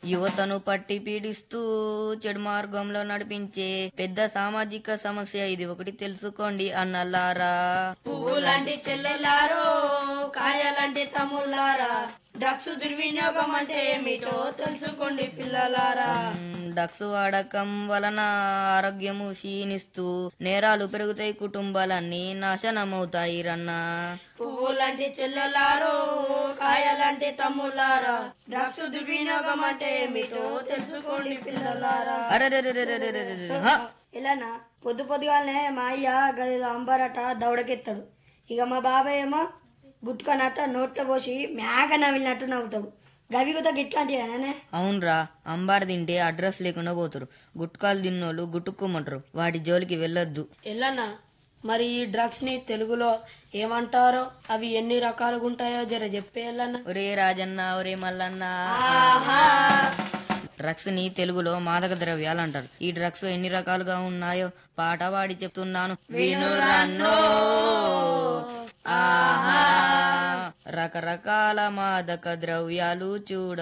యువతను పట్టి పీడిస్తూ చెడు మార్గంలో నడిపించే పెద్ద సామాజిక సమస్య ఇది ఒకటి తెలుసుకోండి అన్నలారా పువ్వులాంటి చెల్లెలారో కాయలాంటి తమ్ముళ్ళారా డ్రగ్స్ దుర్వినియోగం అంటే ఏమిటో తెలుసుకోండి పిల్లలారా మ్, డ్రగ్స్ వాడకం వలన ఆరోగ్యము క్షీణిస్తూ నేరాలు పెరుగుతాయి కుటుంబాలన్నీ నాశనమవుతాయి రన్నా పువ్వులాంటి చెల్లెలారో కాయలాంటి తమ్ముళ్ళారా డ్రగ్స్ దుర్వినియోగం అంటే ఏమిటో తెలుసుకోండి పిల్లలారా అరెరెరెరెరెరెరెరె. హ! ఇలానా పొద్దు పొద్దుగానే మా అయ్య గది అంబారట దౌడకెత్తాడు ఇక మా బాబాయ్ ఏమో గుట్టుకొనట్ట నోట్లో పోసి మేక నవ్వినట్టు నవ్వుతాడు గవి కూడా ఇట్లాంటివేనా అవునరా అంబార్ తింటే అడ్రస్ లేకుండా పోతారు గుట్కాలు తిన్నోళ్ళు గుట్టుకోమంటారు వాటి జోలికి వెళ్ళొద్దు ఎల్లన్నా మరి ఈ డ్రగ్స్ ని తెలుగులో ఏమంటారో అవి ఎన్ని రకాలుగా ఉంటాయో జర చెప్పేయాలన్నా ఒరే రాజన్న ఒరే మల్లన్న డ్రగ్స్ ని తెలుగులో మాదక ద్రవ్యాలు అంటారు ఈ డ్రగ్స్ ఎన్ని రకాలుగా ఉన్నాయో పాట పాడి చెప్తున్నాను వినురన్నో ఆహా రకరకాల మాదక ద్రవ్యాలు చూడ